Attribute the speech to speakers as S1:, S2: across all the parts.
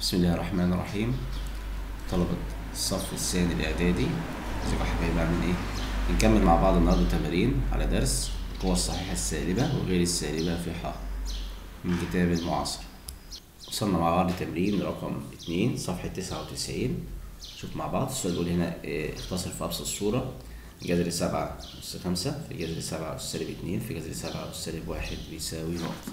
S1: بسم الله الرحمن الرحيم طلبة الصف الثاني الإعدادي ازيكم يا حبايبي عاملين إيه؟ نكمل مع بعض النهاردة تمارين على درس القوى الصحيحة السالبة وغير السالبة في ح من كتاب المعاصر وصلنا مع بعض لتمرين رقم اتنين صفحة تسعة وتسعين شوف مع بعض السؤال بيقول هنا إيه، اختصر في أبسط صورة جذر سبعة أس خمسة في جذر سبعة أس سالب اتنين في جذر سبعة أس سالب واحد بيساوي نقطة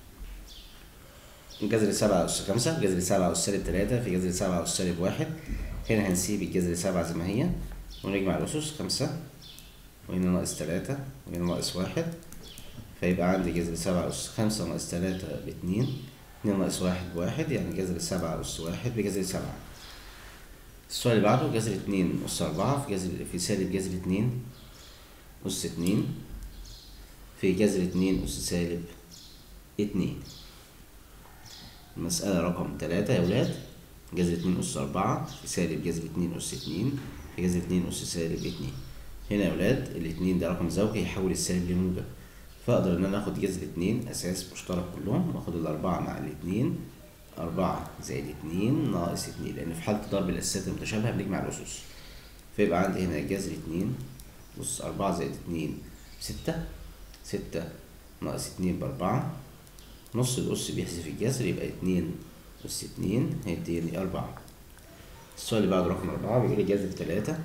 S1: جذر سبعة أس خمسة جذر سبعة أس سالب تلاتة في جذر سبعة أس سالب واحد هنا هنسيب الجذر سبعة زي ما هي ونجمع الأسس خمسة وهنا ناقص تلاتة وهنا ناقص واحد فيبقى عندي جذر سبعة أس خمسة ناقص تلاتة باتنين اتنين ناقص واحد بواحد يعني جذر سبعة أس واحد بجذر سبعة السؤال اللي بعده جذر اتنين أس أربعة في جذر في سالب جذر اتنين أس اتنين في جذر اتنين أس سالب اتنين المسألة رقم تلاتة يا ولاد جذر اتنين أس أربعة في سالب جذر اتنين أس اتنين في جذر اتنين أس سالب اتنين هنا يا ولاد الاتنين ده رقم زوجي يحول السالب لموجب فأقدر إن أنا آخد جذر اتنين أساس مشترك كلهم وآخد الأربعة مع الاتنين أربعة زائد اتنين ناقص اتنين لأن في حالة ضرب الأساسات المتشابهة بنجمع الأسس فيبقى عندي هنا جذر اتنين أس أربعة زائد اتنين ستة ستة ناقص اتنين بأربعة نص الأس بيحذف الجذر يبقى اتنين أس اتنين هيديني أربعة السؤال اللي بعده رقم أربعة بيقول لي جذر تلاتة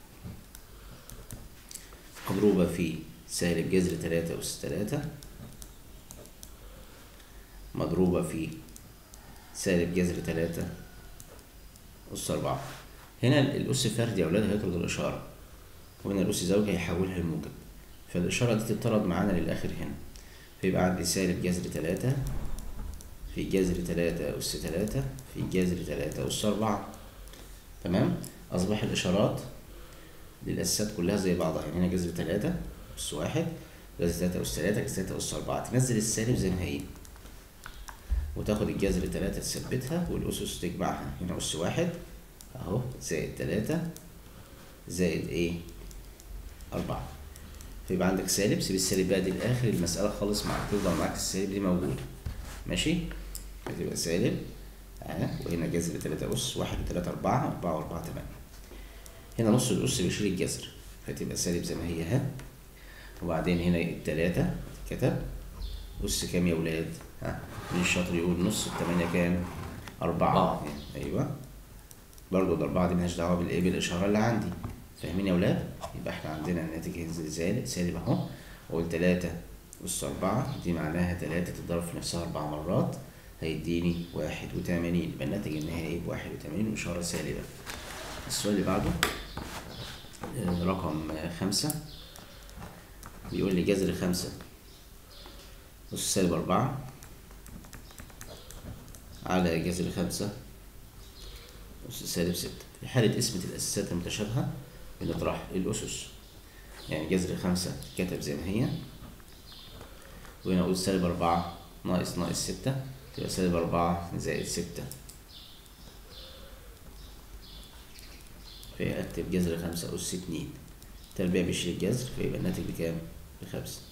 S1: مضروبة في سالب جذر تلاتة أس تلاتة مضروبة في سالب جذر تلاتة أس أربعة هنا الأس فردي يا أولاد هيطرد الإشارة وهنا الأس زوجي هيحولها لموجب فالإشارة دي تطرد معانا للآخر هنا فيبقى عندي سالب جذر تلاتة في جذر تلاتة أس تلاتة في جذر تلاتة أس أربعة تمام أصبح الإشارات للأساسات كلها زي بعضها يعني هنا جذر تلاتة أس واحد جذر تلاتة أس تلاتة جذر تلاتة أس أربعة تنزل السالب زي ما هي وتاخد الجذر تلاتة تثبتها والأسس تجمعها هنا أس واحد أهو زائد تلاتة زائد إيه أربعة فيبقى عندك سالب سيب السالب بقى دي لآخر المسألة خالص معاك تفضل معاك السالب دي موجودة ماشي هتبقى سالب أهي وهنا جذر تلاتة أس واحد وتلاتة أربعة أربعة وأربعة تمانية هنا نص الأس بيشيل الجذر فتبقى سالب زي ما هي اهي وبعدين هنا التلاتة كتب أس كام يا ولاد؟ ها مين الشاطر يقول نص التمانية كام؟ أربعة أيوه برضه الأربعة دي ملهاش دعوة بالإيه بالإشارة اللي عندي فاهمين يا ولاد؟ يبقى احنا عندنا الناتج هينزل سالب سالب أهو وقول تلاتة أس أربعة دي معناها تلاتة تتضرب في نفسها أربع مرات هيديني واحد وتمانين يبقى الناتج النهائي بواحد وتمانين وإشارة سالبة السؤال اللي بعده آه، رقم آه، خمسة بيقول لي جذر خمسة أس سالب أربعة على جذر خمسة أس سالب ستة في حالة قسمة الأساسات المتشابهة بنطرح الأسس يعني جذر خمسة كتب زي ما هي وهنا أقول سالب أربعة ناقص ناقص ستة تبقى سالب أربعة زائد ستة فأكتب جذر خمسة أس اتنين تربيع بيشيل الجذر فيبقى الناتج بكام؟ بخمسة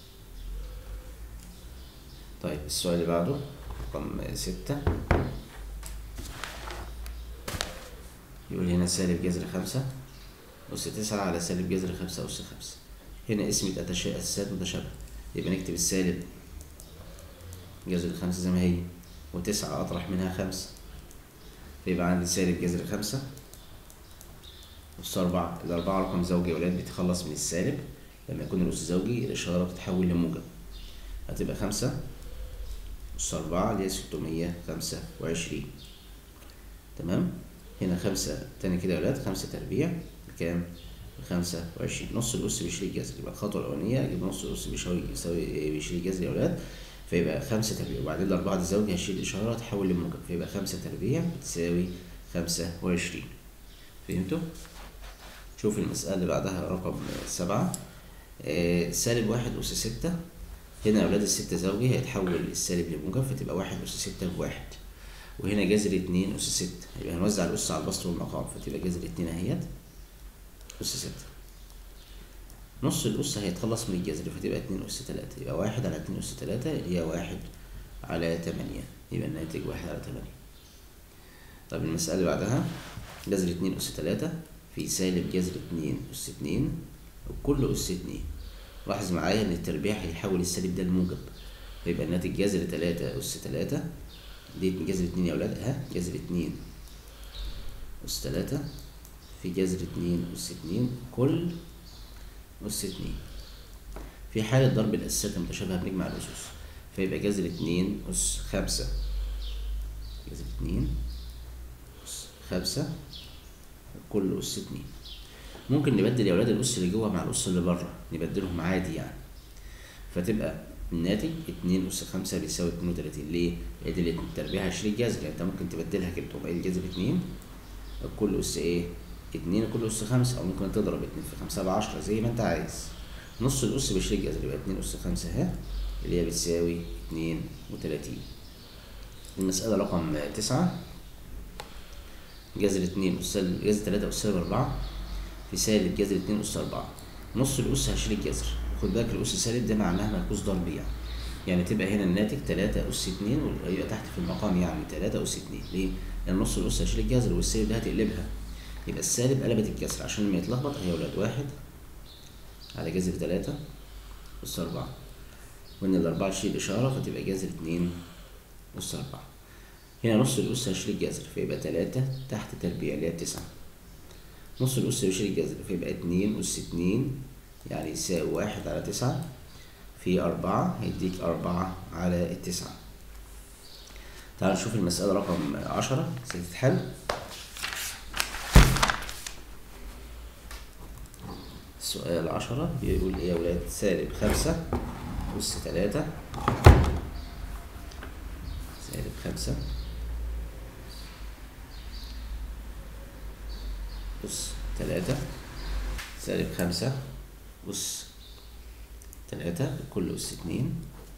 S1: طيب السؤال اللي بعده رقم ستة يقول هنا سالب جذر خمسة أس تسعة على سالب جذر خمسة أس خمسة هنا قسمة أتشا- أساسات متشابهة يبقى نكتب السالب جذر خمسة زي ما هي وتسعة أطرح منها خمسة فيبقى عندي سالب جذر خمسة أس أربعة الأربعة رقم زوجي يا ولاد بيتخلص من السالب لما يكون الأس زوجي الإشارة بتتحول لموجب هتبقى خمسة أس أربعة اللي هي ستمية خمسة وعشرين تمام هنا خمسة تاني كده يا ولاد خمسة تربيع بكام؟ بخمسة وعشرين نص الأس بيشيل الجذر يبقى الخطوة الأولانية أجيب نص الأس بيساوي يساوي بيشيل الجذر يا ولاد فيبقى خمسة تربيع وبعدين الأربعة دي زوجي هشيل الإشارة تحول لموجب فيبقى خمسة تربيع بتساوي خمسة وعشرين فهمتوا؟ شوف المسألة اللي بعدها رقم سبعة آه سالب واحد أس ستة هنا يا أولاد الستة زوجي هيتحول السالب لموجب فتبقى واحد أس ستة بواحد وهنا جذر اتنين أس ستة يبقى هنوزع الأس على البسط والمقام فتبقى جذر اتنين أهيت أس ستة نص الأس هيتخلص من الجذر فتبقى اتنين أس تلاتة يبقى واحد على اتنين أس تلاتة اللي هي واحد على تمانية يبقى الناتج واحد على تمانية طب المسألة اللي بعدها جذر اتنين أس تلاتة في سالب جذر اتنين أس اتنين وكل أس اتنين لاحظ معايا إن التربيع هيحول السالب ده لموجب فيبقى الناتج جذر تلاتة أس تلاتة دي جذر اتنين يا ولاد ها جذر اتنين أس تلاتة في جذر اتنين أس اتنين كل أس اتنين في حالة ضرب الأساسات المتشابهة بنجمع الأسس فيبقى جذر اتنين أس خمسة جذر اتنين أس خمسة كل أس اتنين ممكن نبدل يا ولاد الأس اللي جوه مع الأس اللي بره نبدلهم عادي يعني فتبقى الناتج اتنين أس خمسة بيساوي اتنين وتلاتين ليه؟ لأن التربيع هشريك جذر يعني أنت ممكن تبدلها كده تقوم قايل جذر اتنين كل أس إيه؟ اتنين كل أس خمسة أو ممكن تضرب اتنين في خمسة بعشرة زي ما أنت عايز نص الأس بشريك جذر يبقى اتنين أس خمسة أهي اللي هي بتساوي اتنين وتلاتين المسألة رقم تسعة جذر اتنين أس سالب جذر تلاتة أس سالب أربعة في سالب جذر اتنين أس أربعة نص الأس هشريك جذر خد بالك الأس سالب ده معناها معكوس ضربي يعني يعني تبقى هنا الناتج تلاتة أس اتنين ويبقى تحت في المقام يعني تلاتة أس اتنين ليه؟ لأن نص الأس هشريك جذر والسالب ده هتقلبها يبقى السالب قلبت الجذر عشان ما يتلخبط أهي يا ولاد واحد على جذر تلاتة أس أربعة وإن الأربعة تشيل إشارة فتبقى جذر اتنين أس أربعة هنا نص الأس هشيل الجذر فيبقى تلاتة تحت تربيع اللي هي بتسعة نص الأس بيشيل الجذر فيبقى اتنين أس اتنين يعني يساوي واحد على تسعة في أربعة هيديك أربعة على التسعة تعال نشوف المسألة رقم عشرة ستتحل السؤال عشرة بيقول ايه يا ولاد سالب خمسة أس تلاتة سالب خمسة أس تلاتة سالب خمسة أس تلاتة كل أس اتنين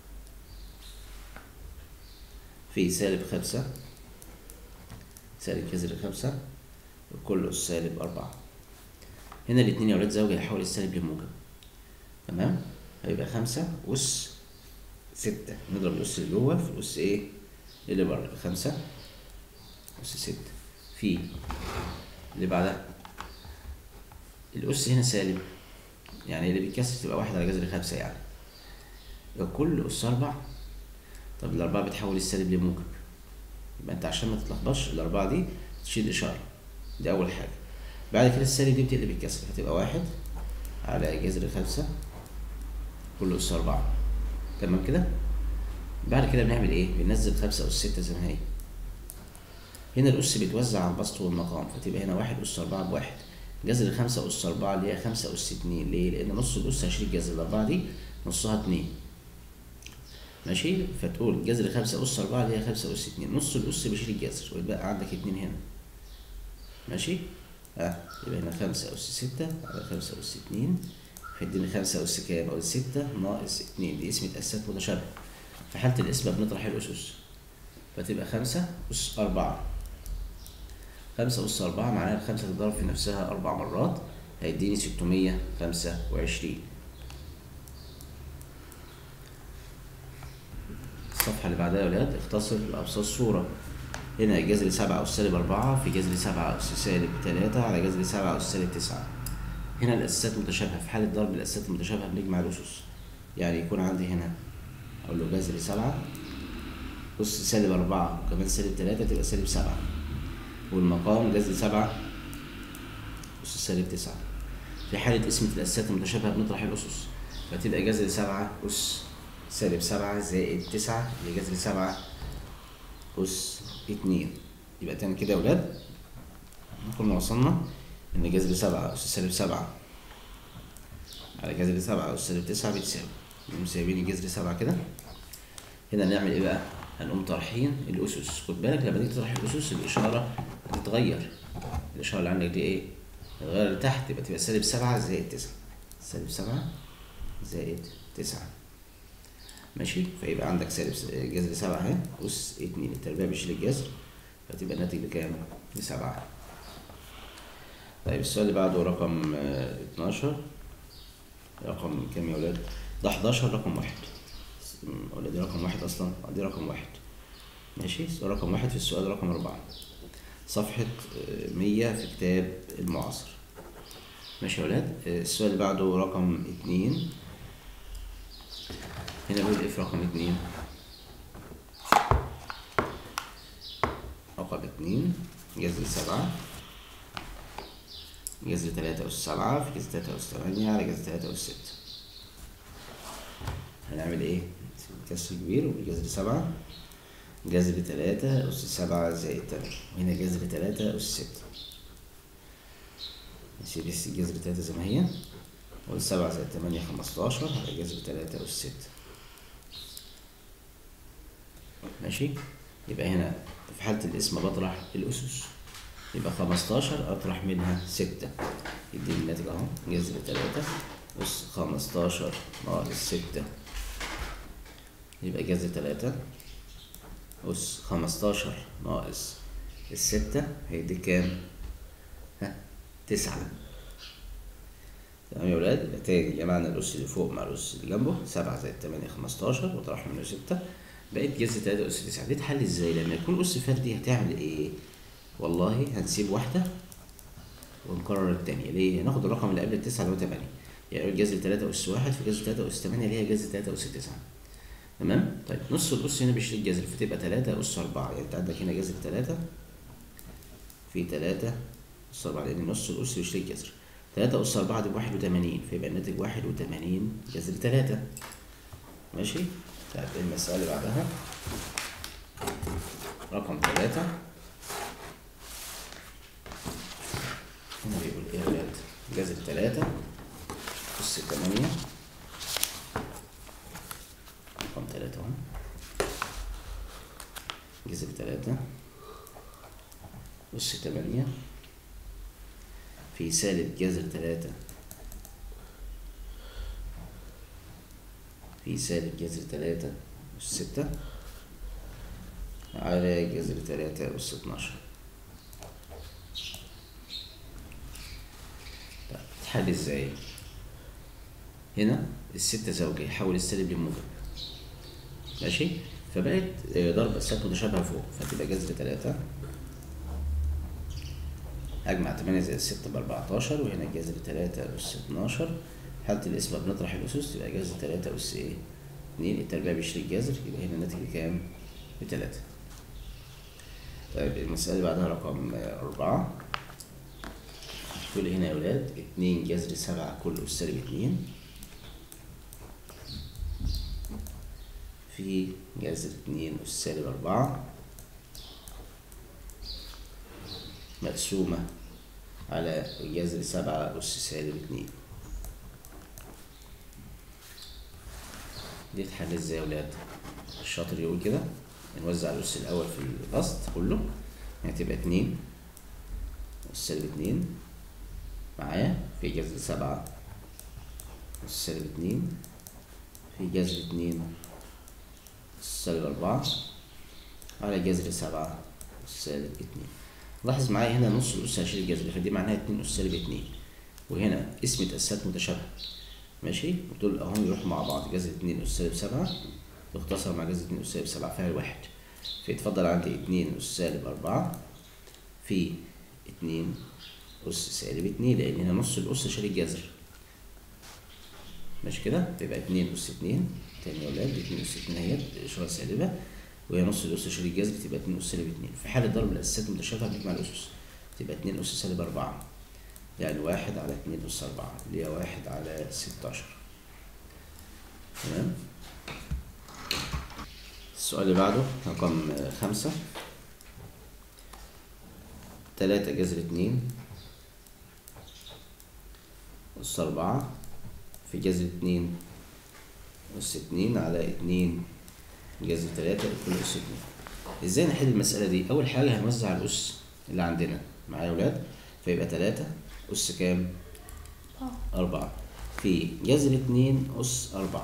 S1: في سالب خمسة سالب جذر خمسة وكل أس سالب أربعة هنا الاتنين يا ولاد زوجي هيحول السالب لموجب تمام هيبقى خمسة أس ستة نضرب الأس اللي جوه في الأس إيه اللي بره خمسة أس ستة في اللي بعدها الأس هنا سالب يعني اللي بيتكسر تبقى واحد على جذر خمسة يعني يبقى كل أس أربع طب الأربعة بتحول السالب لموجب يبقى أنت عشان ما تتلخبطش الأربعة دي تشيل إشارة دي أول حاجة بعد كده السالب دي بتقلب الكسر هتبقى واحد على جذر خمسة كل أس أربعة تمام كده بعد كده بنعمل إيه؟ بننزل خمسة أس ستة زي ما هي هنا الأس بيتوزع على البسط والمقام فتبقى هنا واحد أس أربعة بواحد جذر خمسة أس أربعة اللي هي خمسة أس اتنين ليه؟ لأن نص الأس هشيل جذر الأربعة دي نصها اتنين ماشي فتقول جذر خمسة أس أربعة اللي هي خمسة أس اتنين نص الأس بشيل الجذر ويبقى عندك اتنين هنا ماشي اه يبقى هنا خمسة أس ستة على خمسة أس اتنين هيديني خمسة أس كام أو ستة ناقص اتنين دي اسم أسات متشابهة في حالة القسمة بنطرح الأسس فتبقى خمسة أس أربعة خمسة أس أربعة معناها الخمسة تتضرب في نفسها أربع مرات هيديني ستمية خمسة وعشرين الصفحة اللي بعدها يا ولاد اختصر لأبسط صورة هنا جذر سبعة أس سالب أربعة في جذر سبعة أس سالب تلاتة على جذر سبعة أس سالب تسعة هنا الأساسات متشابهة في حالة ضرب الأساسات المتشابهة بنجمع الأسس يعني يكون عندي هنا أقول له جذر سبعة أس سالب أربعة وكمان سالب تلاتة تبقى سالب سبعة والمقام جذر سبعة أس سالب تسعة في حالة قسمة الأساسات المتشابهة بنطرح الأسس فتبقى جذر سبعة أس سالب سبعة زائد تسعة اللي جذر سبعة أس اتنين يبقى تاني كده يا ولاد كنا وصلنا إن جذر سبعة أس سالب سبعة على جذر سبعة أس سالب تسعة بتساوي نقوم سايبين الجذر سبعة كده هنا نعمل إيه بقى؟ هنقوم طارحين الأسس خد بالك لما تيجي تطرح الأسس الإشارة هتتغير الإشارة اللي عندك دي إيه؟ هتتغير لتحت يبقى تبقى سالب سبعة زائد تسعة سالب سبعة زائد تسعة ماشي فيبقى عندك سالب جذر سبعة اهي أس اتنين التربيع بيشيل الجذر فتبقى الناتج بكام؟ بسبعة طيب السؤال اللي بعده رقم اتناشر رقم كام يا ولاد؟ ده حداشر رقم واحد ولا دي رقم واحد أصلا؟ دي رقم واحد ماشي رقم واحد في السؤال رقم أربعة صفحة آه، مية في كتاب المعاصر ماشي يا ولاد آه، السؤال اللي بعده رقم اتنين هنا بيقول ايه في رقم اتنين رقم اتنين جذر سبعة جذر تلاتة أس سبعة في جذر تلاتة أس تمانية على جذر تلاتة أس ستة هنعمل ايه؟ كسر كبير وجذر سبعة جذر تلاتة أس سبعة زائد تمانية وهنا جذر تلاتة أس ستة نسيب بس جذر تلاتة زي ما هي والسبعة زائد تمانية خمستاشر على جذر تلاتة أس ستة ماشي يبقى هنا في حالة الاسم بطرح الأسس يبقى خمستاشر أطرح منها ستة يديني الناتج أهو جذر تلاتة أس خمستاشر ناقص ستة يبقى جذر تلاتة أس خمستاشر ناقص الستة هيدي كام؟ ها تسعة تمام يا ولاد يبقى تاني جمعنا الأس اللي فوق مع الأس اللي جنبه سبعة زائد تمانية خمستاشر وطرحنا منه ستة بقت جذر تلاتة أس تسعة دي تحل ازاي؟ لما يكون أس فردي هتعمل ايه؟ والله هنسيب واحدة ونكرر التانية ليه؟ هناخد الرقم اللي قبل التسعة اللي هو تمانية يعني جذر تلاتة أس واحد في جذر تلاتة أس تمانية اللي هي جذر تلاتة أس تسعة تمام طيب نص الأس هنا بيشيل الجذر فتبقى تلاتة أس أربعة يعني أنت عندك هنا جذر تلاتة في تلاتة أس أربعة لأن نص الأس بيشيل الجذر تلاتة أس أربعة دي بواحد وتمانين فيبقى الناتج واحد وتمانين جذر تلاتة ماشي طيب المسألة اللي بعدها رقم تلاتة هنا بيقول إيه يا ولاد جذر تلاتة أس تمانية رقم تلاتة اهو جذر تلاتة أس تمانية في سالب جذر تلاتة في سالب جذر تلاتة أس ستة على جذر تلاتة أس اتناشر طيب تحل ازاي؟ هنا الستة زوجي يحول السالب لموجب ماشي فبقت آه، ضرب أسات متشابهة فوق فتبقى جذر تلاتة أجمع تمانية زائد ستة بأربعتاشر وهنا جذر تلاتة أس اتناشر حالة الاسم بنطرح الأسس تبقى جذر تلاتة أس إيه؟ اتنين التربيع بيشيل الجذر يبقى هنا الناتج بكام؟ بتلاتة طيب المسألة اللي بعدها رقم آه، أربعة تقول هنا يا ولاد اتنين جذر سبعة كل أس سالب اتنين في جذر اتنين أس سالب أربعة مقسومة على جذر سبعة أس سالب اتنين دي تحل ازاي يا ولاد؟ الشاطر يقول كده نوزع الأس الأول في البسط كله يعني تبقى اتنين أس سالب اتنين معايا في جذر سبعة أس سالب اتنين في جذر اتنين أس سالب أربعة على جذر سبعة أس سالب اتنين لاحظ معايا هنا نص الأس هشيل الجذر فدي معناها اتنين أس سالب اتنين وهنا اسم تأسيسات متشابهة ماشي ودول أهم يروحوا مع بعض جذر اتنين أس سالب سبعة يختصر مع جذر اتنين أس سالب سبعة فيها واحد فيتفضل عندي اتنين أس سالب أربعة في اتنين أس سالب اتنين لأن هنا نص الأس شال الجذر ماشي كده تبقى اتنين أس اتنين تاني يا ولاد اتنين أس اتنين اهي إشارة سالبة وهي نص الأس شال الجذر تبقى اتنين أس سالب اتنين في حالة ضرب الأساسات المتشابهة بنجمع الأسس تبقى اتنين أس سالب أربعة يعني واحد على اتنين أس أربعة اللي هي واحد على ستاشر تمام السؤال اللي بعده رقم خمسة تلاتة جذر اتنين أس أربعة في جذر اتنين أس اتنين على اتنين جذر تلاتة كل أس اتنين ازاي نحل المسألة دي؟ أول حاجة هنوزع الأس اللي عندنا معايا يا ولاد فيبقى تلاتة أس كام؟ أربعة في جذر اتنين أس أربعة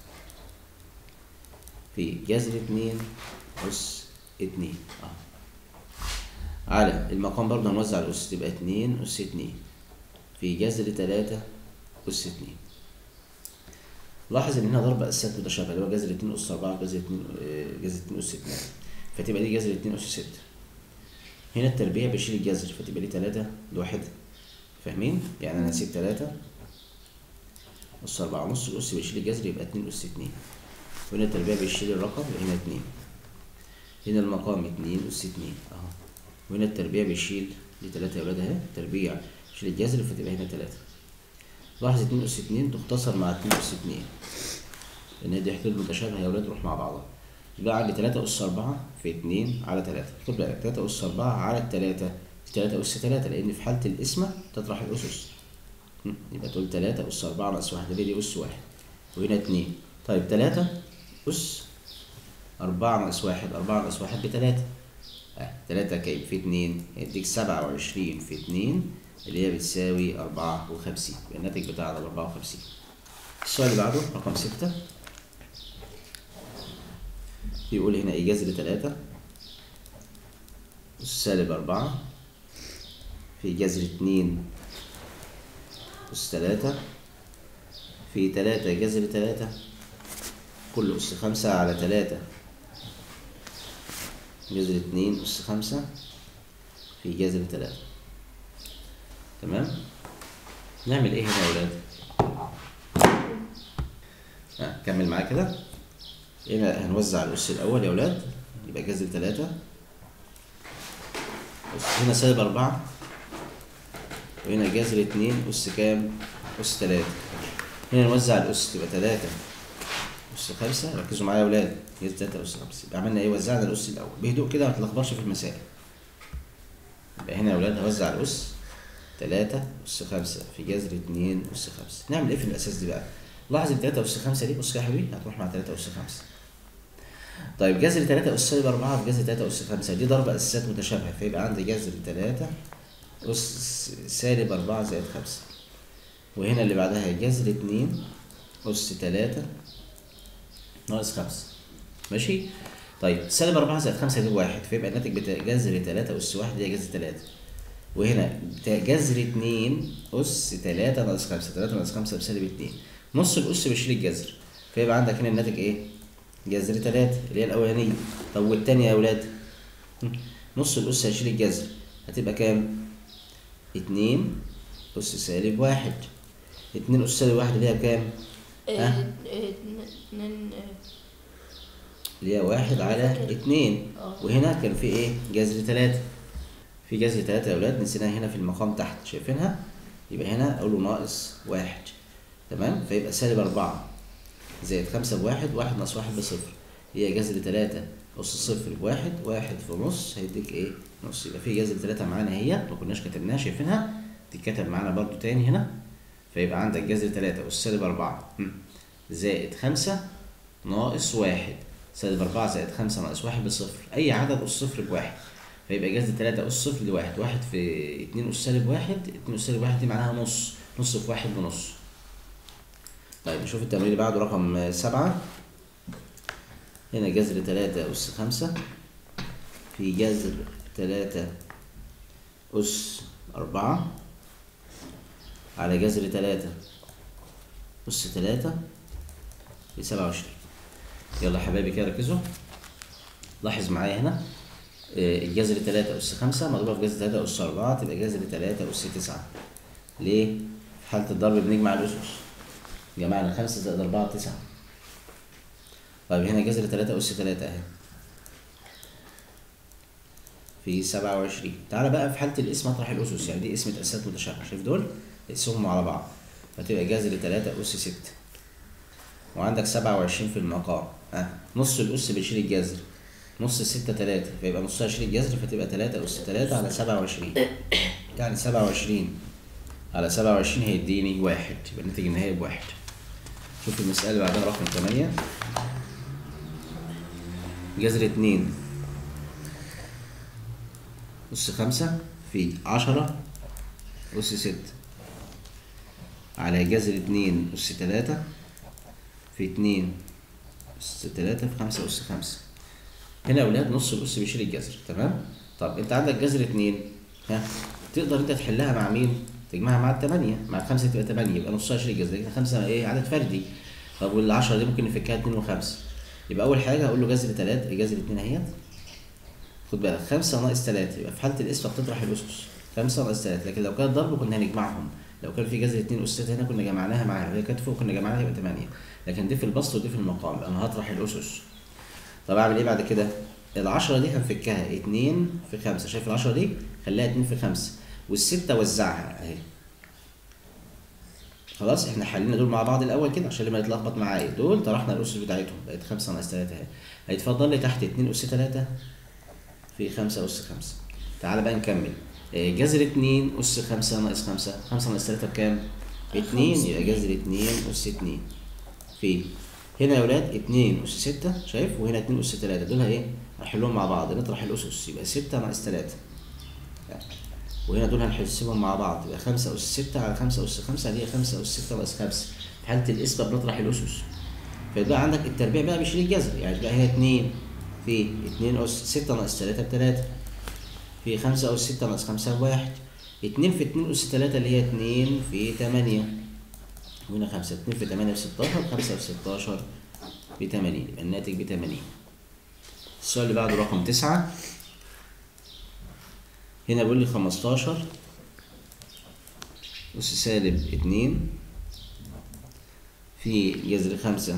S1: في جذر اتنين أس اتنين اه على المقام برضه هنوزع الأس تبقى اتنين أس اتنين في جذر تلاتة أس اتنين لاحظ إن هنا ضرب أسات متشابهة اللي هو جذر اتنين أس أربعة وجذر اتنين آه، جذر اتنين أس اتنين فتبقى دي جذر اتنين أس ستة هنا التربيع بيشيل الجذر فتبقى لي تلاتة لوحدها فاهمين؟ يعني أنا هسيب تلاتة أس أربعة ونص الأس بيشيل الجذر يبقى اتنين أس اتنين وهنا التربيع بيشيل الرقم يبقى هنا اتنين هنا المقام اتنين أس اتنين أهو وهنا التربيع بيشيل دي تلاتة يا ولاد أهي التربيع بيشيل الجذر فتبقى هنا تلاتة لاحظ اتنين أس اتنين تختصر مع اتنين أس اتنين لأن دي حدود متشابهة يا ولاد روح مع بعضها يبقى عندي تلاتة أس أربعة في اتنين على تلاتة خد بالك تلاتة أس أربعة على التلاتة تلاتة أس تلاتة لأن في حالة القسمة تطرح الأسس م? يبقى تقول تلاتة أس أربعة ناقص واحد ليه دي أس واحد وهنا اتنين طيب تلاتة أس أربعة ناقص واحد أربعة ناقص واحد بتلاتة اه تلاتة كام في اتنين هيديك سبعة وعشرين في اتنين اللي هي بتساوي أربعة وخمسين يبقى الناتج بتاعنا أربعة وخمسين السؤال اللي بعده رقم ستة يقول هنا إيه جذر تلاتة أس سالب أربعة في جذر اتنين أس تلاتة في تلاتة جذر تلاتة كل أس خمسة على تلاتة جذر اتنين أس خمسة في جذر تلاتة تمام نعمل ايه هنا يا ولاد آه كمل معايا كده هنا هنوزع الأس الأول يا ولاد يبقى جذر تلاتة أس هنا سالب أربعة وهنا جذر اتنين أس كام؟ أس تلاتة هنا نوزع الأس تبقى تلاتة أس خمسة ركزوا معايا يا ولاد جذر تلاتة أس خمسة يبقى عملنا إيه؟ وزعنا الأس الأول بهدوء كده ما تتلخبطش في المسائل يبقى هنا يا ولاد هوزع الأس تلاتة أس خمسة في جذر اتنين أس خمسة نعمل إيه في الأساس دي بقى؟ لاحظ التلاتة أس خمسة دي بص كده يا حبيبي هتروح مع تلاتة أس خمسة طيب جذر تلاتة أس سالب أربعة في جذر تلاتة أس خمسة دي ضرب أساسات متشابهة فيبقى عندي جذر تلاتة أس سالب أربعة زائد خمسة وهنا اللي بعدها جذر اتنين أس تلاتة ناقص خمسة ماشي؟ طيب سالب أربعة زائد خمسة دي واحد فيبقى الناتج بتاع جذر تلاتة أس واحد هي جذر تلاتة وهنا بتاع جذر اتنين أس تلاتة ناقص خمسة تلاتة ناقص خمسة بسالب اتنين نص الأس بيشيل الجذر فيبقى عندك هنا الناتج إيه؟ جذر تلاتة اللي هي الأولانية طب والتانية يا ولاد نص الأس هيشيل الجذر هتبقى كام؟ اتنين أس سالب واحد اتنين أس سالب واحد اللي هي كام؟ ها؟
S2: اتنين
S1: اللي هي واحد على اتنين
S2: اه.
S1: وهنا كان في ايه؟ جذر تلاتة في جذر تلاتة يا ولاد نسيناها هنا في المقام تحت شايفينها؟ يبقى هنا أقول له ناقص واحد تمام؟ فيبقى سالب أربعة زائد خمسة بواحد واحد ناقص واحد بصفر هي جذر تلاتة أس صفر بواحد واحد في نص هيديك إيه؟ نص يبقى في جذر تلاتة معانا هي ما كناش كتبناها شايفينها؟ تتكتب معانا برضو تاني هنا فيبقى عندك جذر تلاتة أس سالب أربعة هم. زائد خمسة ناقص واحد سالب أربعة زائد خمسة ناقص واحد بصفر أي عدد أس صفر بواحد فيبقى جذر تلاتة أس صفر لواحد واحد في اتنين أس سالب واحد اتنين أس سالب واحد دي معناها نص نص في واحد بنص طيب نشوف التمرين اللي بعده رقم سبعة هنا جذر تلاتة أس خمسة في جذر تلاتة أس أربعة على جذر تلاتة أس تلاتة في سبعة وعشرين يلا يا حبايبي كده ركزوا لاحظ معايا هنا آه، الجذر تلاتة أس خمسة مضروبة في جذر تلاتة أس أربعة تبقى جذر تلاتة أس تسعة ليه؟ في حالة الضرب بنجمع الأسس جمعنا خمسة زائد أربعة تسعة طيب هنا جذر تلاتة أس تلاتة أهي في سبعة وعشرين تعالى بقى في حالة الاسم اطرح الأسس يعني دي اسمة أساسات متشابهة شايف دول؟ اقسمهم على بعض فتبقى جذر تلاتة أس ستة وعندك سبعة وعشرين في المقام ها نص الأس بيشيل الجذر نص الستة تلاتة فيبقى نصها يشيل الجذر فتبقى تلاتة أس تلاتة على سبعة وعشرين يعني سبعة وعشرين على سبعة وعشرين هيديني واحد يبقى الناتج النهائي بواحد شوف المسألة اللي بعدها رقم تمانية جذر اتنين أس خمسة في عشرة أس ستة على جذر اتنين أس تلاتة في اتنين أس تلاتة في خمسة أس خمسة هنا يا أولاد نص الأس بيشيل الجذر تمام؟ طب أنت عندك جذر اتنين ها تقدر أنت تحلها مع مين؟ تجمعها مع التمانية مع الخمسة تبقى تمانية يبقى نصها يشيل الجذر كده خمسة إيه عدد فردي طب والعشرة دي ممكن نفكها اتنين وخمسة يبقى أول حاجة هقول له جذر تلاتة جذر اتنين أهيت خد بالك خمسة ناقص تلاتة يبقى في حالة القسمة بتطرح الأسس خمسة ناقص تلاتة لكن لو كانت ضرب كنا هنجمعهم لو كان في جذر اتنين أس تلاتة هنا كنا جمعناها معاها لو هي كانت فوق كنا جمعناها يبقى تمانية لكن دي في البسط ودي في المقام يبقى أنا هطرح الأسس طب أعمل إيه بعد كده؟ العشرة دي هنفكها اتنين في خمسة شايف العشرة دي؟ خليها اتنين في خمسة والستة وزعها أهي خلاص احنا حلينا دول مع بعض الاول كده عشان اللي ما يتلخبط معايا دول طرحنا الاسس بتاعتهم بقت 5 ناقص 3 اهي هيتفضل لي تحت 2 اس 3 في 5 اس 5 تعالى بقى نكمل آه، جذر 2 اس 5 ناقص 5 5 ناقص 3 بكام؟ 2 يبقى جذر 2 اس 2 في هنا يا ولاد 2 اس 6 شايف وهنا 2 اس 3 دول ايه؟ هنحلهم مع بعض نطرح الاسس يبقى 6 ناقص 3 وهنا دول هنحسبهم مع بعض يبقى 5 أس 6 على 5 أس 5 اللي هي 5 أس 6 ناقص 5 في حالة القسمة بنطرح الأسس فيبقى عندك التربيع بقى بيشيل الجذر يعني تبقى هنا 2 في 2 أس 6 ناقص 3 ب 3 في 5 أس 6 ناقص 5 ب 1 2 في 2 أس 3 اللي هي 2 في 8 وهنا 5 2 في 8 ب 16 5 في 16 ب 80 يبقى الناتج ب 80 السؤال اللي بعده رقم 9 هنا بيقول لي 15 أس سالب اتنين في جذر خمسة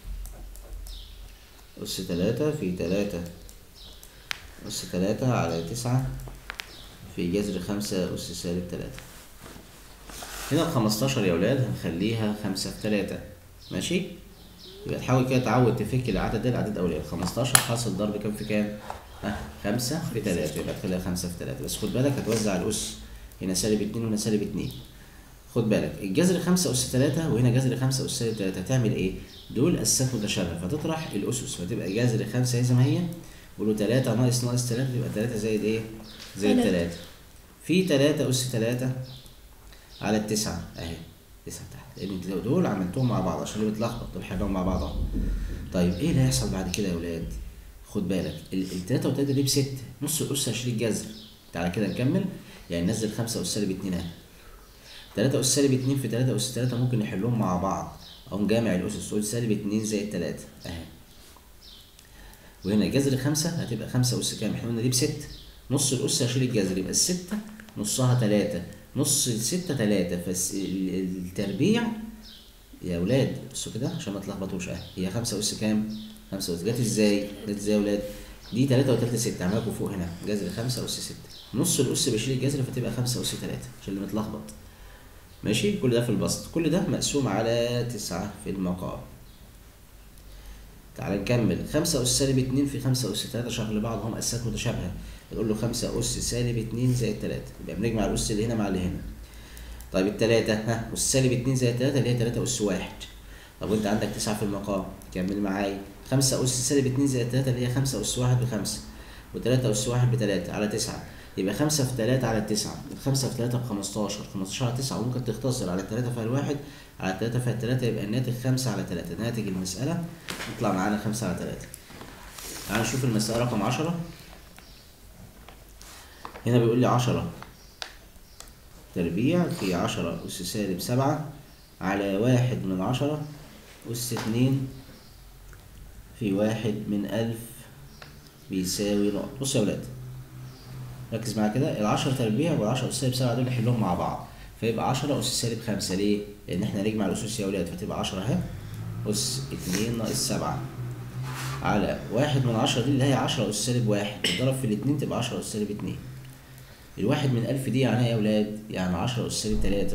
S1: أس تلاتة في تلاتة أس تلاتة على تسعة في جذر خمسة أس سالب تلاتة هنا الخمستاشر يا ولاد هنخليها خمسة في تلاتة ماشي يبقى تحاول كده تعود تفك العدد ده العدد الأولاني الخمستاشر حاصل ضرب كام في كام؟ ها خمسة في تلاتة يبقى تخليها خمسة في تلاتة بس خد بالك هتوزع الأس هنا سالب اتنين وهنا سالب اتنين خد بالك الجذر خمسة أس تلاتة وهنا جذر خمسة أس سالب تلاتة هتعمل إيه؟ دول أساسات متشابهة فتطرح الأسس فتبقى جذر خمسة هي زي ما هي وله تلاتة ناقص ناقص تلاتة يبقى تلاتة زائد إيه؟ زائد
S2: تلاتة.
S1: تلاتة في تلاتة أس تلاتة على التسعة أهي تسعة تحت لأن انت لو دول عملتهم مع بعض عشان اللي بيتلخبط دول حلهم مع بعض أهو طيب إيه اللي هيحصل بعد كده يا ولاد؟ خد بالك ال- التلاتة والتلاتة دي بستة نص الأس هشيل الجذر تعالى كده نكمل يعني نزل خمسة أس سالب اتنين أهي تلاتة أس سالب اتنين في تلاتة أس تلاتة ممكن نحلهم مع بعض أقوم جامع الأسس تقول سالب اتنين زائد تلاتة أهي وهنا جذر خمسة هتبقى خمسة أس كام؟ احنا قلنا دي بستة نص الأس هشيل الجذر يبقى الستة نصها تلاتة نص الستة تلاتة فالتربيع يا ولاد بصوا كده عشان ما تلخبطوش اهي هي خمسة أس كام؟ خمسة أس جت ازاي؟ جت ازاي يا ولاد؟ دي تلاتة وتلاتة ستة عملكوا فوق هنا جذر خمسة أس ستة نص الأس بشيل الجذر فتبقى خمسة أس تلاتة عشان اللي متلخبط ماشي كل ده في البسط كل ده مقسوم على تسعة في المقام تعال نكمل خمسة أس سالب اتنين في خمسة أس تلاتة شغل بعض هم أسات متشابهة نقول له خمسة أس سالب اتنين زائد تلاتة يبقى بنجمع الأس اللي هنا مع اللي هنا طيب التلاتة ها أس سالب اتنين زائد تلاتة اللي هي تلاتة أس واحد طب وأنت عندك تسعة في المقام كمل معايا خمسة أس سالب اتنين زائد تلاتة اللي هي خمسة أس واحد بخمسة وتلاتة أس واحد بتلاتة على تسعة يبقى خمسة في تلاتة على التسعة الخمسة في تلاتة بخمستاشر خمستاشر على تسعة وممكن تختصر على التلاتة فيها الواحد على التلاتة فيها التلاتة يبقى الناتج خمسة على تلاتة ناتج المسألة يطلع معانا خمسة على تلاتة تعال نشوف المسألة رقم عشرة هنا بيقول لي عشرة تربيع في عشرة أس سالب سبعة على واحد من عشرة أس اتنين في واحد من ألف بيساوي نقط بص يا ولاد ركز معايا كده العشرة تربيع والعشرة أس سالب سبعة دول نحلهم مع بعض فيبقى عشرة أس سالب خمسة ليه؟ لأن احنا هنجمع الأسس يا ولاد فتبقى عشرة أهي أس اتنين ناقص سبعة على واحد من عشرة دي اللي هي عشرة أس سالب واحد تضرب في الاتنين تبقى عشرة أس سالب اتنين الواحد من ألف دي يعني إيه يا ولاد؟ يعني عشرة أس سالب تلاتة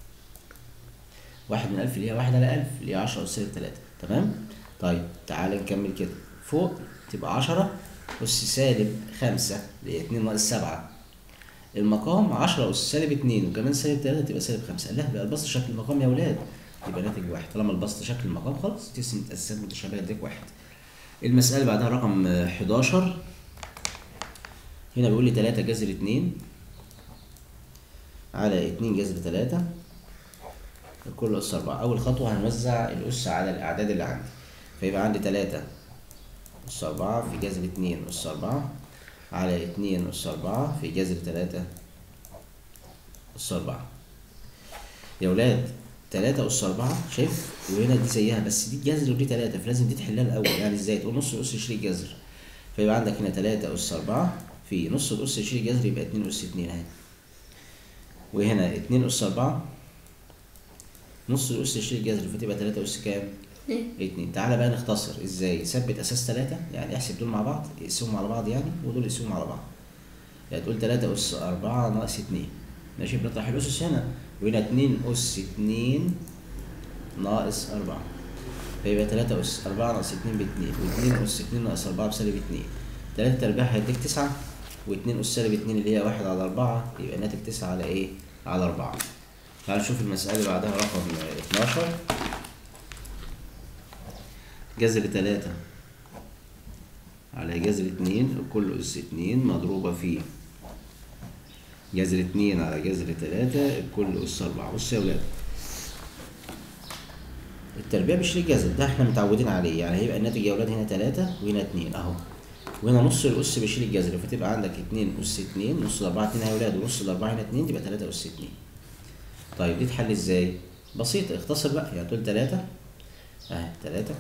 S1: واحد من ألف اللي هي واحد على ألف اللي هي عشرة أس سالب تلاتة تمام؟ طيب تعالى نكمل كده فوق تبقى عشرة أس سالب خمسة اللي هي اتنين ناقص سبعة المقام عشرة أس سالب اتنين وكمان سالب تلاتة تبقى سالب خمسة لا بقى البسط شكل المقام يا ولاد يبقى ناتج واحد طالما البسط شكل المقام خلاص تقسم أساسات متشابهة اديك واحد المسألة بعدها رقم آه، 11 هنا بيقول لي 3 جذر 2 على 2 جذر 3 كل أس 4 أول خطوة هنوزع الأس على الأعداد اللي عندي فيبقى عندي 3 أس 4 في جذر 2 أس 4 على 2 أس 4 في جذر 3 أس 4 يا ولاد 3 أس 4 شايف وهنا دي زيها بس دي جذر ودي 3 فلازم دي تحلها الأول يعني ازاي تقول نص أس شريك جذر فيبقى عندك هنا تلاتة أس أربعة في نص الأس يشيل الجذر يبقى اتنين أس اتنين أهي وهنا اتنين أس أربعة نص الأس يشيل الجذر فتبقى تلاتة أس كام؟ اتنين تعالى بقى نختصر ازاي ثبت اساس تلاتة يعني احسب دول مع بعض اقسمهم على بعض يعني ودول اقسمهم على بعض يعني تقول تلاتة أس أربعة ناقص اتنين ماشي بنطرح الأسس هنا وهنا اتنين أس اتنين ناقص أربعة فيبقى تلاتة أس أربعة ناقص اتنين باتنين واتنين أس اتنين ناقص أربعة بسالب اتنين تلاتة تربيع هيديك تسعة واتنين أس سالب اتنين اللي هي واحد على أربعة يبقى الناتج تسعة على إيه؟ على أربعة تعال نشوف المسألة اللي بعدها رقم اتناشر جذر تلاتة على جذر اتنين كل أس اتنين مضروبة في جذر اتنين على جذر تلاتة كل أس أربعة بص يا ولاد التربيع بشريك جذر ده احنا متعودين عليه يعني هيبقى الناتج يا ولاد هنا تلاتة وهنا اتنين أهو وهنا نص الأس بشيل الجذر فتبقى عندك اتنين أس اتنين نص الأربعة اتنين يا ولاد ونص الأربعة هنا اتنين تبقى تلاتة أس اتنين طيب دي تحل ازاي؟ بسيطة اختصر بقى يعني تقول تلاتة اهي تلاتة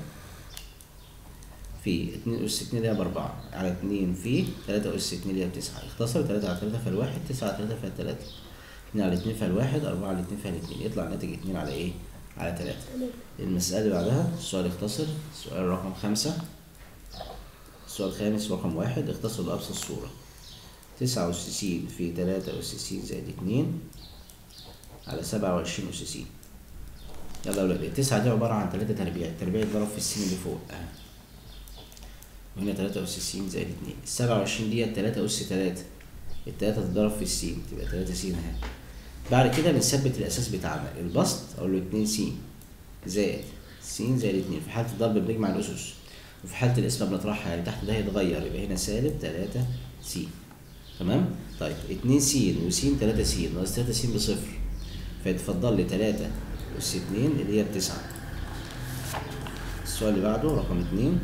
S1: في اتنين أس اتنين اللي هي بأربعة على اتنين في تلاتة أس اتنين اللي هي بتسعة اختصر تلاتة على تلاتة فالواحد تسعة على تلاتة فالتلاتة اتنين على اتنين فالواحد أربعة على اتنين فالاتنين يطلع الناتج اتنين على ايه؟ على تلاتة المسألة اللي بعدها السؤال اختصر سؤال رقم خمسة السؤال الخامس رقم واحد اختصر بأبسط صورة تسعة أس س في تلاتة أس س زائد اتنين على سبعة وعشرين أس س يلا يا ولاد التسعة دي عبارة عن تلاتة تربيع التربيع يتضرب في السين اللي فوق اهي وهنا تلاتة أس س زائد اتنين السبعة وعشرين ديت تلاتة أس تلاتة التلاتة تتضرب في السين تبقى تلاتة س اهي بعد كده بنثبت الأساس بتاعنا البسط أقول له اتنين س زائد س زائد اتنين في حالة الضرب بنجمع الأسس وفي حالة القسمة بنطرحها يعني تحت ده هيتغير يبقى هنا سالب تلاتة س تمام طيب اتنين س وس تلاتة س ناقص تلاتة س بصفر فيتفضل لي تلاتة أس اتنين اللي هي بتسعة السؤال اللي بعده رقم اتنين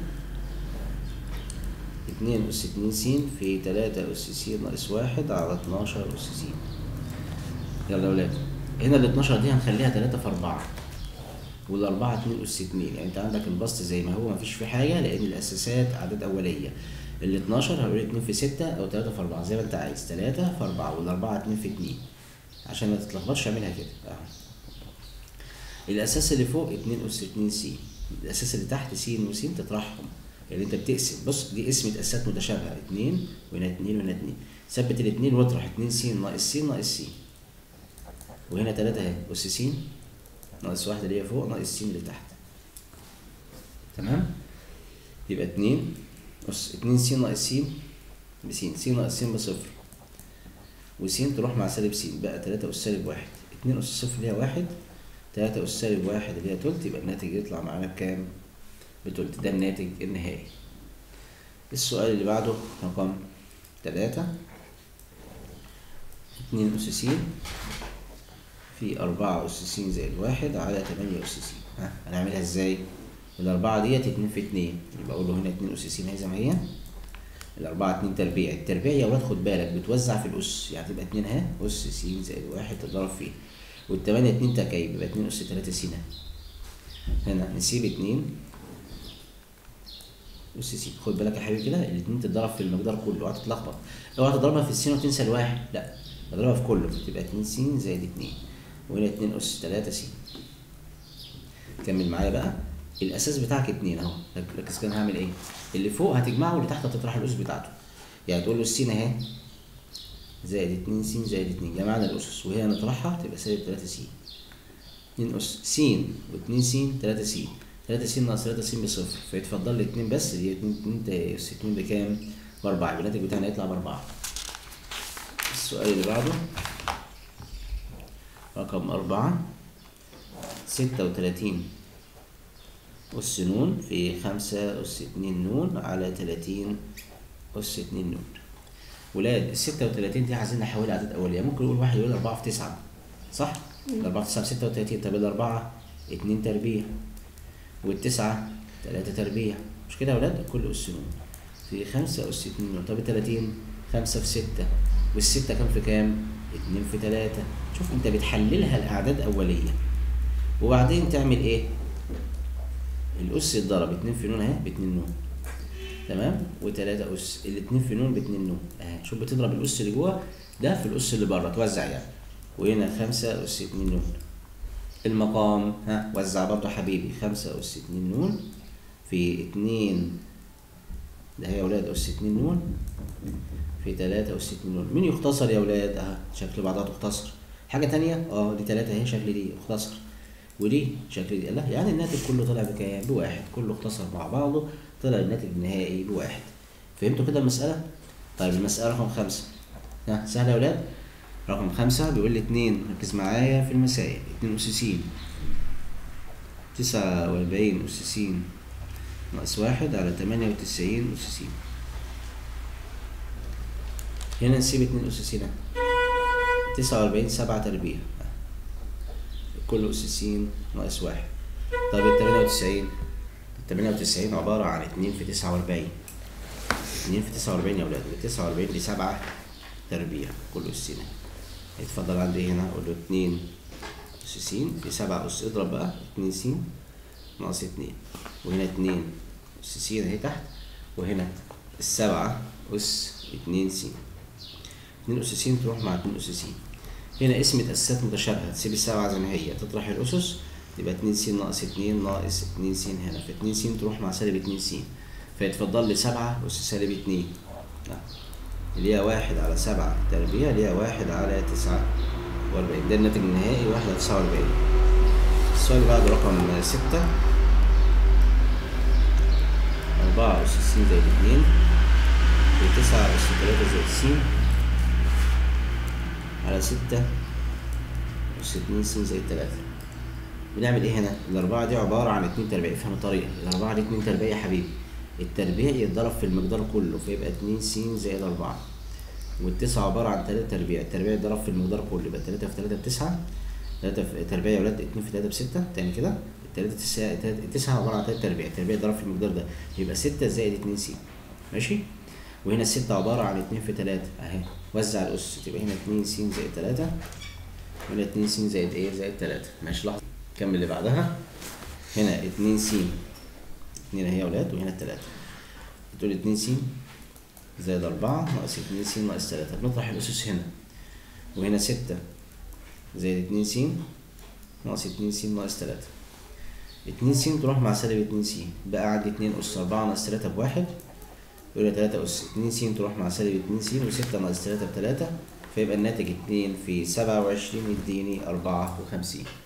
S1: اتنين أس اتنين س في تلاتة أس س ناقص واحد على اتناشر أس س يلا يا ولاد هنا ال 12 دي هنخليها تلاتة في أربعة والأربعة اتنين أس اتنين يعني أنت عندك البسط زي ما هو مفيش فيه حاجة لأن الأساسات أعداد أولية ال 12 هنقول اتنين في ستة أو تلاتة في أربعة زي ما أنت عايز تلاتة في أربعة والأربعة اتنين في اتنين عشان ما تتلخبطش اعملها كده أهو الأساس اللي فوق اتنين أس اتنين س الأساس اللي تحت س وس تطرحهم يعني أنت بتقسم بص دي قسمة أساسات متشابهة اتنين وهنا اتنين وهنا اتنين ثبت الاتنين واطرح اتنين س ناقص س ناقص س وهنا تلاتة اهي أس س ناقص واحدة اللي هي فوق ناقص س اللي تحت تمام يبقى اتنين أس اتنين س ناقص س بس س ناقص س بصفر وس تروح مع سالب س بقى تلاتة أس سالب واحد اتنين أس صفر اللي هي واحد تلاتة أس سالب واحد اللي هي تلت يبقى الناتج يطلع معانا بكام؟ بتلت ده الناتج النهائي السؤال اللي بعده رقم تلاتة اتنين أس س في أربعة أس س زائد واحد على تمانية أس س ها هنعملها ازاي؟ الأربعة ديت اتنين في اتنين يبقى أقول له هنا اتنين أس س هي زي ما هي الأربعة اتنين تربيع التربيع يا ولاد خد بالك بتوزع في الأس يعني تبقى اتنين اهي أس س زائد واحد تضرب فيه والتمانية اتنين تكعيب يبقى اتنين أس تلاتة س هنا نسيب اتنين أس س خد بالك يا حبيبي كده الاتنين تتضرب في المقدار كله اوعى تتلخبط اوعى تضربها في السين وتنسى الواحد لا اضربها في كله تبقى اتنين س زائد اتنين وهنا اتنين أس تلاتة س كمل معايا بقى الأساس بتاعك اتنين أهو ركز كده هعمل إيه؟ اللي فوق هتجمعه واللي تحت هتطرح الأس بتاعته يعني تقول له السين أهي زائد اتنين س زائد اتنين جمعنا الأسس وهي نطرحها تبقى سالب تلاتة س اتنين أس س واتنين س تلاتة س تلاتة س ناقص تلاتة س بصفر فيتفضل لي اتنين بس اللي هي اتنين اتنين أس اتنين بكام؟ بأربعة يبقى الناتج بتاعنا يطلع بأربعة السؤال اللي بعده رقم أربعة ستة وتلاتين أس نون في خمسة أس اتنين نون على تلاتين أس اتنين نون ولاد الستة وتلاتين دي عايزين نحولها أعداد أولية ممكن نقول واحد يقول أربعة في تسعة صح؟ الأربعة في تسعة ستة وتلاتين طب الأربعة اتنين تربيع والتسعة تلاتة تربيع مش كده يا ولاد؟ كل أس نون في خمسة أس اتنين نون طب التلاتين خمسة في ستة والستة كام في كام؟ اتنين في تلاتة شوف انت بتحللها لأعداد أولية وبعدين تعمل ايه؟ الأس يتضرب اتنين في نون اهي باتنين نون تمام وتلاتة أس الاتنين في نون باتنين نون أهي شوف بتضرب الأس اللي جوه ده في الأس اللي بره توزع يعني وهنا خمسة أس اتنين نون المقام ها وزع برضه حبيبي خمسة أس اتنين نون في اتنين ده هي يا ولاد أس اتنين نون في تلاتة أس اتنين نون مين يختصر يا ولاد أها شكل بعضها تختصر حاجة تانية اه دي تلاتة اهي شكل دي اختصر ودي شكل دي لا يعني الناتج كله طلع بكام بواحد كله اختصر مع بعضه طلع الناتج النهائي بواحد فهمتوا كده المسألة طيب المسألة رقم خمسة ها سهلة يا ولاد رقم خمسة بيقول لي اتنين ركز معايا في المسائل اتنين أس س تسعة وأربعين أس س ناقص واحد على تمانية وتسعين أس س هنا نسيب اتنين أس س تسعة وأربعين سبعة تربيع كل أس س ناقص واحد طب التمانية وتسعين التمانية وتسعين عبارة عن اتنين في تسعة وأربعين اتنين في تسعة وأربعين يا ولاد وتسعة وأربعين دي سبعة تربيع كل أس س اتفضل عندي هنا أقول له اتنين أس س في سبعة أس اضرب بقى اتنين س ناقص اتنين وهنا اتنين أس س أهي تحت وهنا السبعة أس اتنين س اتنين أس س تروح مع اتنين أس س هنا اسم تأسيسات متشابهة تسيب السبعة زي ما هي تطرح الأسس يبقى اتنين س ناقص اتنين ناقص اتنين س هنا فاتنين س تروح مع سالب اتنين س فيتفضل لي سبعة أس سالب اتنين آه. اللي هي واحد على سبعة تربيع اللي هي واحد على تسعة وأربعين ده الناتج النهائي واحد على تسعة وأربعين السؤال اللي بعده رقم ستة أربعة أس س زائد اتنين في تسعة أس تلاتة زائد س على ستة أس اتنين س زائد تلاتة بنعمل ايه هنا؟ الأربعة دي عبارة عن اتنين تربيع افهم الطريقة الأربعة دي اتنين تربيع يا حبيبي التربيع يتضرب في المقدار كله فيبقى اتنين س زائد أربعة والتسعة عبارة عن تلاتة تربيع التربيع يتضرب في المقدار كله يبقى تلاتة في تلاتة بتسعة تلاتة في تربيع يا ولاد اتنين في تلاتة بستة تاني كده التلاتة تسعة التسعة عبارة عن تلاتة تربيع التربيع يتضرب في المقدار ده يبقى ستة زائد اتنين س ماشي وهنا الستة عبارة عن اتنين في تلاتة اهي وزع الأس تبقى هنا اتنين س زائد تلاتة وهنا اتنين س زائد ايه زائد تلاتة ماشي لحظة كمل اللي بعدها هنا اتنين س اتنين اهي يا ولاد وهنا التلاتة بتقول اتنين س زائد أربعة ناقص اتنين س ناقص تلاتة بنطرح الأسس هنا وهنا ستة زائد اتنين س ناقص اتنين س ناقص تلاتة اتنين س تروح مع سالب اتنين س بقى عندي اتنين أس أربعة ناقص تلاتة بواحد يبقى تلاتة أس اتنين س تروح مع سالب اتنين س وستة ناقص تلاتة بتلاتة فيبقى الناتج اتنين في سبعة وعشرين يديني أربعة وخمسين